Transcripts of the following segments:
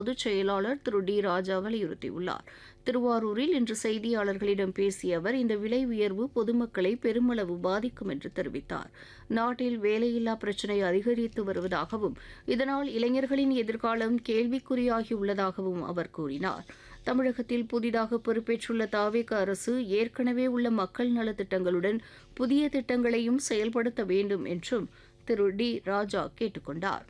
பொதுச் செயலாளர் திரு டி ராஜா வலியுறுத்தியுள்ளார் திருவாரூரில் இன்று செய்தியாளர்களிடம் பேசிய அவர் இந்த விலை உயர்வு பொதுமக்களை பெருமளவு பாதிக்கும் என்று தெரிவித்தார் நாட்டில் வேலையில்லா பிரச்சினை அதிகரித்து வருவதாகவும் இதனால் இளைஞர்களின் எதிர்காலம் கேள்விக்குறியாகியுள்ளதாகவும் அவர் கூறினார் தமிழகத்தில் புதிதாக பொறுப்பேற்றுள்ள தாவேக அரசு ஏற்கனவே உள்ள மக்கள் நலத்திட்டங்களுடன் புதிய திட்டங்களையும் செயல்படுத்த வேண்டும் என்றும் திரு டி ராஜா கேட்டுக் கொண்டார்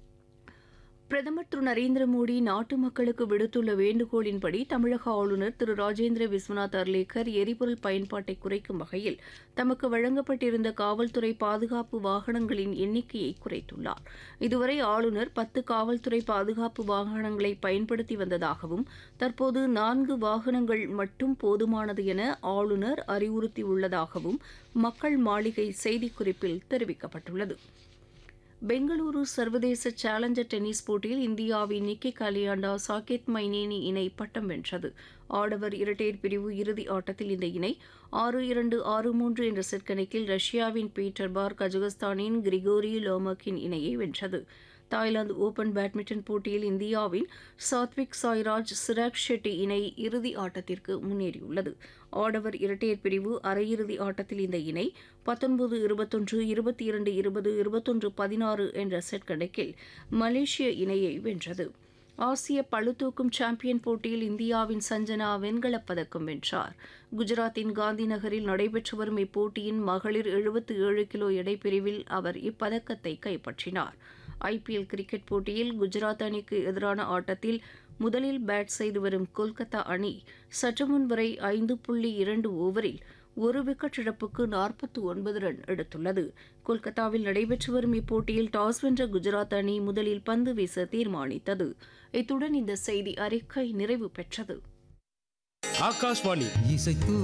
பிரதமர் திரு நரேந்திர மோடி நாட்டு மக்களுக்கு விடுத்துள்ள வேண்டுகோளின்படி தமிழக ஆளுநர் திரு ராஜேந்திர விஸ்வநாத் அர்லேக்கர் எரிபொருள் பயன்பாட்டை குறைக்கும் வகையில் தமக்கு வழங்கப்பட்டிருந்த காவல்துறை பாதுகாப்பு வாகனங்களின் எண்ணிக்கையை குறைத்துள்ளார் இதுவரை ஆளுநர் பத்து காவல்துறை பாதுகாப்பு வாகனங்களை பயன்படுத்தி வந்ததாகவும் தற்போது நான்கு வாகனங்கள் மட்டும் போதுமானது என ஆளுநர் அறிவுறுத்தியுள்ளதாகவும் மக்கள் மாளிகை செய்திக்குறிப்பில் தெரிவிக்கப்பட்டுள்ளது பெங்களூரு சர்வதேச சேலஞ்சர் டென்னிஸ் போட்டியில் இந்தியாவின் நிக்கி கலியாண்டா சாகேத் மைனேனி இணை பட்டம் வென்றது ஆடவர் இரட்டையர் பிரிவு இறுதி ஆட்டத்தில் இந்த இணை ஆறு இரண்டு ஆறு மூன்று என்ற செட் கணக்கில் ரஷ்யாவின் பீட்டர் பார் கஜகஸ்தானின் கிரிகோரி லோமக்கின் இணையை வென்றது தாய்லாந்து ஓபன் பேட்மிண்டன் போட்டியில் இந்தியாவின் சாத்விக் சாய்ராஜ் சிராக் ஷெட்டி இணை இறுதி ஆட்டத்திற்கு முன்னேறியுள்ளது ஆடவர் இரட்டையர் பிரிவு அரையிறுதி ஆட்டத்தில் இந்த இணை பத்தொன்பது இருபத்தொன்று இருபத்தி இரண்டு இருபது இருபத்தொன்று பதினாறு என்ற செட் கணக்கில் மலேசிய இணையை வென்றது ஆசிய பளுதூக்கும் சாம்பியன் போட்டியில் இந்தியாவின் சஞ்சனா வெண்கலப் பதக்கம் வென்றார் குஜராத்தின் காந்தி நகரில் நடைபெற்று வரும் இப்போட்டியின் மகளிர் எழுபத்து ஏழு கிலோ எடைப்பிரிவில் அவர் இப்பதக்கத்தை கைப்பற்றினார் ஐபிஎல் கிரிக்கெட் போட்டியில் குஜராத் அணிக்கு எதிரான ஆட்டத்தில் முதலில் பேட் செய்து வரும் கொல்கத்தா அணி சற்றுமுன் வரை ஐந்து புள்ளி இரண்டு ஓவரில் ஒரு விக்கெட் இழப்புக்கு நாற்பத்தி ஒன்பது ரன் எடுத்துள்ளது கொல்கத்தாவில் நடைபெற்று வரும் இப்போட்டியில் டாஸ் வென்ற குஜராத் அணி முதலில் பந்து வீச தீர்மானித்தது இத்துடன் இந்த செய்தி அறிக்கை நிறைவு பெற்றது ஆகாஷ்வாணி இசைத்து